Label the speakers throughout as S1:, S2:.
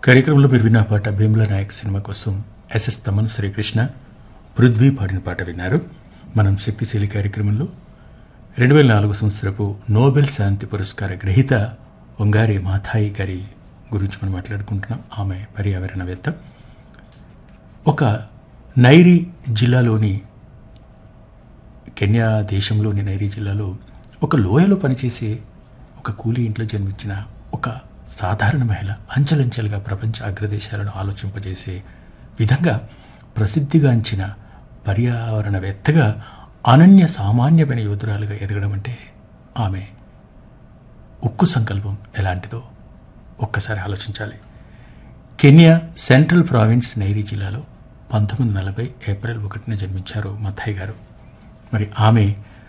S1: కార్యక్రమంలో మీరు విన్న పాట భీముల నాయక్ సినిమా కోసం ఎస్ఎస్ తమన్ శ్రీకృష్ణ పృథ్వీ పాడిన పాట విన్నారు మనం శక్తిశీలి కార్యక్రమంలో రెండు వేల నాలుగు సంవత్సరపు నోబెల్ శాంతి పురస్కార గ్రహీత వంగారి మాథాయి గారి గురించి మనం మాట్లాడుకుంటున్నాం ఆమె పర్యావరణవేత్త ఒక నైరీ జిల్లాలోని కెన్యా దేశంలోని నైరీ జిల్లాలో ఒక లోయలో పనిచేసే ఒక కూలీ ఇంట్లో జన్మించిన ఒక సాధారణ మహిళ అంచెలంచెలుగా ప్రపంచ అగ్రదేశాలను ఆలోచింపజేసే విధంగా ప్రసిద్ధిగాంచిన పర్యావరణవేత్తగా అనన్య సామాన్యమైన యోధురాలుగా ఎదగడం అంటే ఆమె ఉక్కు సంకల్పం ఎలాంటిదో ఒక్కసారి ఆలోచించాలి కెన్యా సెంట్రల్ ప్రావిన్స్ నైరీ జిల్లాలో పంతొమ్మిది నలభై ఏప్రిల్ ఒకటిన జన్మించారు మథాయ్ గారు మరి ఆమె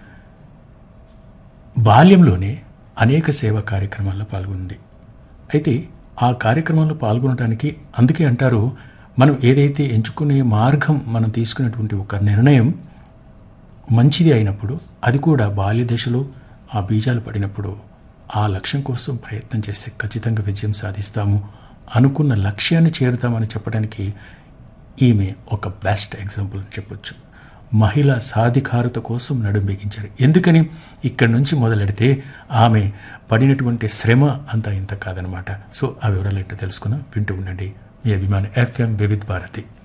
S1: బాల్యంలోనే అనేక సేవా కార్యక్రమాల్లో పాల్గొంది అయితే ఆ కార్యక్రమంలో పాల్గొనడానికి అందుకే అంటారు మనం ఏదైతే ఎంచుకునే మార్గం మనం తీసుకున్నటువంటి ఒక నిర్ణయం మంచిది అయినప్పుడు అది కూడా బాల్య దశలో ఆ బీజాలు పడినప్పుడు ఆ లక్ష్యం కోసం ప్రయత్నం చేస్తే ఖచ్చితంగా విజయం సాధిస్తాము అనుకున్న లక్ష్యాన్ని చేరుతామని చెప్పడానికి ఈమె ఒక బెస్ట్ ఎగ్జాంపుల్ అని చెప్పొచ్చు మహిళా సాధికారత కోసం నడుంబెగించారు ఎందుకని ఇక్కడి నుంచి మొదలెడితే ఆమె పడినటువంటి శ్రమ అంతా ఇంత కాదనమాట సో ఆ వివరాలు ఏంటో తెలుసుకుందాం వింటూ ఉండండి మీ అభిమాని ఎఫ్ఎం వివిధ్ భారతి